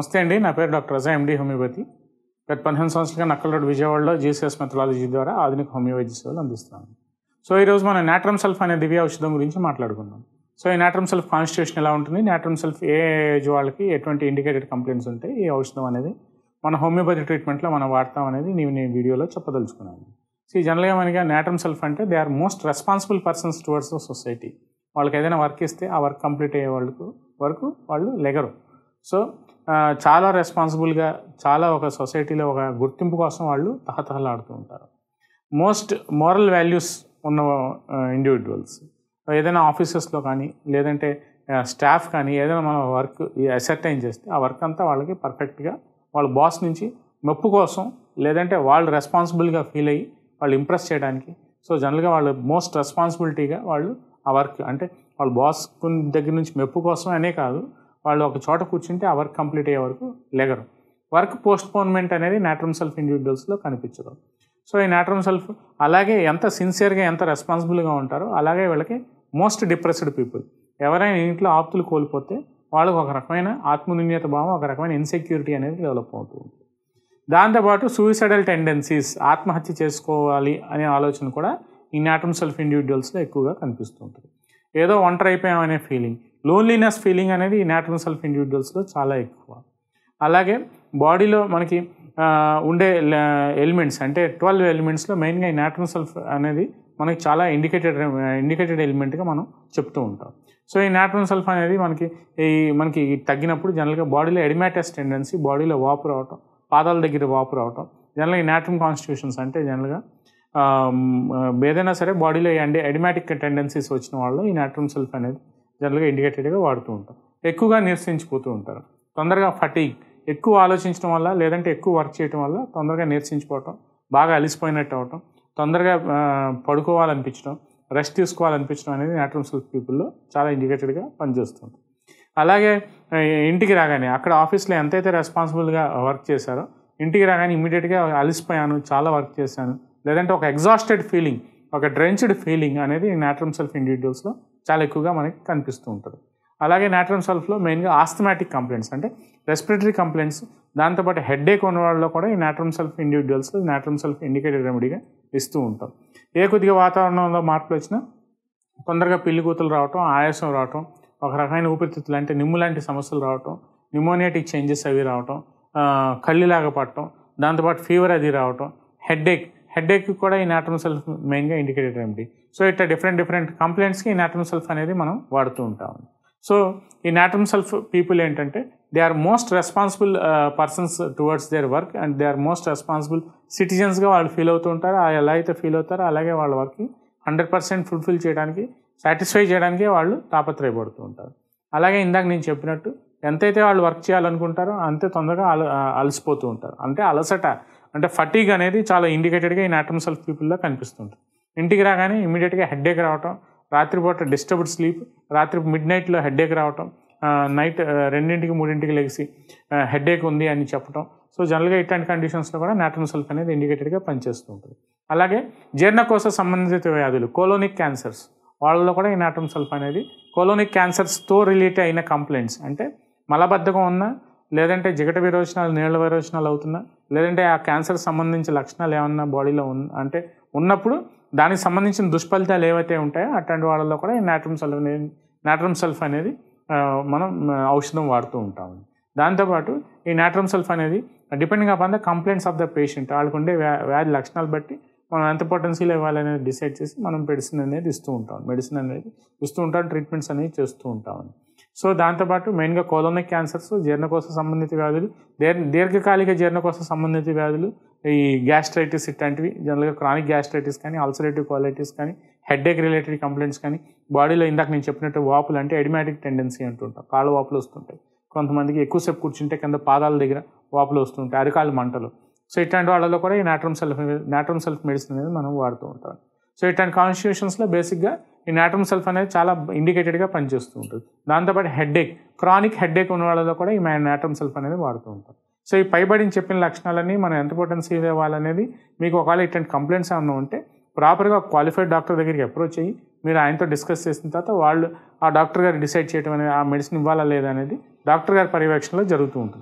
నమస్తే అండి నా పేరు డాక్టర్ రజా ఎండి హోమియోపతి గత పదిహేను సంవత్సరాలుగా నక్కల్ రోడ్ విజయవాడలో జీసీఎస్ మెథడాలజీ ద్వారా ఆధునిక హోమియో వైద్య సేవలు అందిస్తున్నాను సో ఈరోజు మనం నాట్రమ్ సెల్ఫ్ అనే దివ్య ఔషధం గురించి మాట్లాడుకుందాం సో ఈ నాట్రమ్ సెల్ఫ్ కాన్స్టిట్యూషన్ ఎలా ఉంటుంది నాట్రమ్ సెల్ఫ్ ఏ ఏజ్ వాళ్ళకి ఎటువంటి ఇండికేటెడ్ కంప్లైంట్స్ ఉంటాయి ఈ ఔషధం అనేది మన హోమియోపతి ట్రీట్మెంట్లో మనం వాడతాం అనేది నేను ఈ వీడియోలో చెప్పదలుచుకున్నాను సో ఈ జనరల్గా మనకి నాట్రమ్ సెల్ఫ్ అంటే they are most responsible persons towards the society వాళ్ళకి ఏదైనా వర్క్ ఇస్తే ఆ వర్క్ కంప్లీట్ అయ్యే వాళ్ళకు వరకు వాళ్ళు లెగరు సో ఆ, చాలా రెస్పాన్సిబుల్గా చాలా ఒక సొసైటీలో ఒక గుర్తింపు కోసం వాళ్ళు తహతహలాడుతూ ఉంటారు మోస్ట్ మోరల్ వాల్యూస్ ఉన్న ఇండివిజువల్స్ ఏదైనా ఆఫీసెస్లో కానీ లేదంటే స్టాఫ్ కానీ ఏదైనా మనం వర్క్ అసర్టైన్ చేస్తే ఆ వర్క్ అంతా వాళ్ళకి పర్ఫెక్ట్గా వాళ్ళ బాస్ నుంచి మెప్పు కోసం లేదంటే వాళ్ళు రెస్పాన్సిబుల్గా ఫీల్ అయ్యి వాళ్ళు ఇంప్రెస్ చేయడానికి సో జనరల్గా వాళ్ళు మోస్ట్ రెస్పాన్సిబిలిటీగా వాళ్ళు ఆ వర్క్ అంటే వాళ్ళ బాస్ దగ్గర నుంచి మెప్పు కోసం అనే కాదు వాళ్ళు ఒక చోట కూర్చుంటే ఆ వర్క్ కంప్లీట్ అయ్యే వరకు లెగరు వర్క్ పోస్ట్ పోన్మెంట్ అనేది నాట్రమ్ సెల్ఫ్ ఇండివిజువల్స్లో కనిపించదు సో ఈ నాట్రమ్ సెల్ఫ్ అలాగే ఎంత సిన్సియర్గా ఎంత రెస్పాన్సిబుల్గా ఉంటారో అలాగే వీళ్ళకి మోస్ట్ డిప్రెస్డ్ పీపుల్ ఎవరైనా ఇంట్లో ఆప్తులు కోల్పోతే వాళ్ళకు ఒక రకమైన ఆత్మనిర్ణీయత భావం ఒక రకమైన ఇన్సెక్యూరిటీ అనేది డెవలప్ అవుతూ ఉంటుంది దాంతోపాటు సూయిసైడల్ టెండెన్సీస్ ఆత్మహత్య చేసుకోవాలి అనే ఆలోచన కూడా ఈ నాట్రమ్ సెల్ఫ్ ఇండివిజువల్స్లో ఎక్కువగా కనిపిస్తూ ఉంటుంది ఏదో ఒంటరి అయిపోయాం అనే ఫీలింగ్ లోన్లీనెస్ ఫీలింగ్ అనేది ఈ నాట్రమ్ సెల్ఫ్ ఇండివిజువల్స్లో చాలా ఎక్కువ అలాగే బాడీలో మనకి ఆ, ఉండే ఎలిమెంట్స్ అంటే ట్వెల్వ్ ఎలిమెంట్స్లో మెయిన్గా ఈ నాట్రమ్ సెల్ఫ్ అనేది మనకి చాలా ఇండికేటెడ్ ఇండికేటెడ్ ఎలిమెంట్గా మనం చెప్తూ ఉంటాం సో ఈ నాట్రమ్ సెల్ఫ్ అనేది మనకి ఈ మనకి తగ్గినప్పుడు జనరల్గా బాడీలో ఎడిమాటస్ టెండెన్సీ బాడీలో వాపు రావటం పాదాల దగ్గర వాపు రావటం జనరల్గా ఈ నాట్రమ్ కాన్స్టిట్యూషన్స్ అంటే జనరల్గా ఆ, మ్, ఏదైనా సరే బాడీలో ఎండి ఎడిమాటిక్ టెండెన్సీస్ వచ్చిన వాళ్ళు ఈ నాట్రమ్ సెల్ఫ్ అనేది జనరల్గా ఇండికేటెడ్గా వాడుతూ ఉంటాం ఎక్కువగా నీరసించిపోతూ ఉంటారు తొందరగా ఫటీగ్ ఎక్కువ ఆలోచించడం వల్ల లేదంటే ఎక్కువ వర్క్ చేయడం వల్ల తొందరగా నీరసించిపోవటం బాగా అలిసిపోయినట్టు అవటం తొందరగా ఆ, పడుకోవాలనిపించడం రెస్ట్ తీసుకోవాలనిపించడం అనేది నాట్రమ్ సెల్ఫ్ పీపుల్లో చాలా ఇండికేటెడ్గా పనిచేస్తుంది అలాగే ఆ, ఇంటికి రాగానే అక్కడ ఆఫీస్లో ఎంతైతే రెస్పాన్సిబుల్గా వర్క్ చేశారో ఇంటికి రాగానే ఇమీడియట్గా అలిసిపోయాను చాలా వర్క్ చేశాను లేదంటే ఒక ఎగ్జాస్టెడ్ ఫీలింగ్ ఒక డ్రెంచ్డ్ ఫీలింగ్ అనేది నాట్రమ్ సెల్ఫ్ ఇండివిజువల్స్లో చాలా ఎక్కువగా మనకి కనిపిస్తూ ఉంటుంది అలాగే నాట్రమ్ సెల్ఫ్లో మెయిన్గా ఆస్థమాటిక్ కంప్లైంట్స్ అంటే రెస్పిరేటరీ కంప్లైంట్స్ దాంతోపాటు హెడ్ఏక్ ఉన్న వాళ్ళలో కూడా ఈ natrum sulph individuals natrum sulph indicated రెమెడీగా ఇస్తూ ఉంటాం ఏ కొద్దిగా వాతావరణంలో మార్పులు వచ్చినా తొందరగా పిల్లి కూతులు రావటం ఆయాసం రావటం ఒక రకమైన ఊపిరితిత్తులు అంటే నిమ్ము లాంటి సమస్యలు రావటం నిమోనియాటిక్ చేంజెస్ అవి రావటం ఆ, కళ్ళులాగా పట్టడం దాంతోపాటు ఫీవర్ అది రావటం హెడ్ఏక్ హెడ్ఏక్ కూడా ఈ నాట్రమ్ సెల్ఫ్ మెయిన్గా ఇండికేటెడ్ రెమెడీ సో ఇట్లా డిఫరెంట్ డిఫరెంట్ కంప్లైంట్స్కి ఈ నాట్రమ్ సెల్ఫ్ అనేది మనం వాడుతూ ఉంటాం సో ఈ నాట్రమ్ సెల్ఫ్ పీపుల్ ఏంటంటే they are most responsible persons towards their work and they are most responsible సిటిజన్స్గా వాళ్ళు ఫీల్ అవుతూ ఉంటారు ఆ ఎలా అయితే ఫీల్ అవుతారో అలాగే వాళ్ళ వర్క్ని హండ్రెడ్ పర్సెంట్ ఫుల్ఫిల్ చేయడానికి సాటిస్ఫై చేయడానికే వాళ్ళు తాపత్రయపడుతూ ఉంటారు అలాగే ఇందాక నేను చెప్పినట్టు ఎంతైతే వాళ్ళు వర్క్ చేయాలనుకుంటారో అంతే తొందరగా అల అలసిపోతూ ఉంటారు అంటే అలసట అంటే ఫటీగ్ అనేది చాలా ఇండికేటెడ్గా ఈ నాట్రమ్ సెల్ఫ్ పీపుల్లో కనిపిస్తుంటుంది ఇంటికి రాగానే ఇమీడియట్గా హెడ్ఏక్ రావటం రాత్రిపూట డిస్టర్బ్డ్ స్లీప్ రాత్రి మిడ్ నైట్లో హెడ్ఏక్ రావటం నైట్ రెండింటికి మూడింటికి లెగిసి హెడ్ఏక్ ఉంది అని చెప్పటం సో జనరల్గా ఇట్లాంటి కండిషన్స్లో కూడా నాట్రమ్ సెల్ఫ్ అనేది ఇండికేటెడ్గా పనిచేస్తూ ఉంటుంది అలాగే జీర్ణకోశ సంబంధిత వ్యాధులు కోలోనిక్ క్యాన్సర్స్ వాళ్ళలో కూడా ఈ నాట్రమ్ సెల్ఫ్ అనేది కోలోనిక్ క్యాన్సర్స్తో రిలేట్ అయిన కంప్లైంట్స్ అంటే మలబద్ధకం ఉన్నా లేదంటే జిగట విరోచనాలు నీళ్ళ విరోచనాలు అవుతున్నా లేదంటే ఆ క్యాన్సర్ సంబంధించిన లక్షణాలు ఏమన్నా బాడీలో ఉన్న అంటే ఉన్నప్పుడు దానికి సంబంధించిన దుష్ఫలితాలు ఏవైతే ఉంటాయో అట్లాంటి వాళ్ళలో కూడా ఈ నాట్రమ్ సెల్ఫ్ అనేది నాట్రమ్ సెల్ఫ్ అనేది ఆ, మనం ఆ, ఔషధం వాడుతూ ఉంటాము దాంతోపాటు ఈ నాట్రమ్ సెల్ఫ్ అనేది depending upon the complaints of the patient వాళ్ళకు ఉండే వ్యా వ్యాధి లక్షణాలు బట్టి మనం ఎంత పొటెన్షియల్ ఇవ్వాలనేది డిసైడ్ చేసి మనం మెడిసిన్ అనేది ఇస్తూ ఉంటాం మెడిసిన్ అనేది ఇస్తూ ఉంటాం ట్రీట్మెంట్స్ అనేవి చేస్తూ ఉంటాం సో దాంతోపాటు మెయిన్గా కోలోనిక్ క్యాన్సర్స్ జీర్ణకోశ సంబంధిత వ్యాధులు దీర్ దీర్ఘకాలిక జీర్ణకోశ సంబంధిత వ్యాధులు ఈ గ్యాస్ట్రైటిస్ ఇట్లాంటివి జనరల్గా క్రానిక్ గ్యాస్ట్రైటిస్ కానీ అల్సరేటివ్ క్వాలిటీస్ కానీ హెడ్ఏక్ రిలేటెడ్ కంప్లైంట్స్ కానీ బాడీలో ఇందాక నేను చెప్పినట్టు వాపులు అంటే ఎడిమాటిక్ టెండెన్సీ అంటుంటాం కాళ్ళ వాపులు వస్తుంటాయి కొంతమందికి ఎక్కువసేపు కూర్చుంటే కింద పాదాల దగ్గర వాపులు వస్తుంటాయి అరికాలు మంటలు సో ఇట్లాంటి వాళ్ళలో కూడా ఈ natrum sulph natrum sulph medicine అనేది మనం వాడుతూ ఉంటాం సో ఇట్లాంటి కాన్స్టిట్యూషన్స్లో బేసిక్గా ఈ నాట్రమ్ సెల్ఫ్ అనేది చాలా ఇండికేటెడ్గా పనిచేస్తూ ఉంటుంది దాంతోపాటు హెడ్ఏక్ క్రానిక్ హెడ్ఏక్ ఉన్న వాళ్ళలో కూడా ఈ నాట్రమ్ సెల్ఫ్ అనేది వాడుతూ ఉంటాం సో ఈ పైబడిని చెప్పిన లక్షణాలన్నీ మనం ఎంత పొటెన్సీ ఇవ్వాలనేది మీకు ఒకవేళ ఇట్లాంటి కంప్లైంట్స్ ఏమైనా ఉంటే ప్రాపర్గా క్వాలిఫైడ్ డాక్టర్ దగ్గరికి అప్రోచ్ అయ్యి మీరు ఆయనతో డిస్కస్ చేసిన తర్వాత వాళ్ళు ఆ డాక్టర్ గారు డిసైడ్ చేయడం అనేది ఆ మెడిసిన్ ఇవ్వాలా లేదా అనేది డాక్టర్ గారి పర్యవేక్షణలో జరుగుతూ ఉంటుంది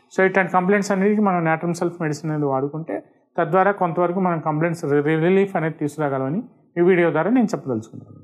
సో ఇట్లాంటి కంప్లైంట్స్ అన్నిటికీ మనం నాట్రమ్ సెల్ఫ్ మెడిసిన్ అనేది వాడుకుంటే తద్వారా కొంతవరకు మనం కంప్లైంట్స్ రిలీఫ్ అనేది తీసుకురాగలమని ఈ వీడియో ద్వారా నేను చెప్పదలుచుకున్నాను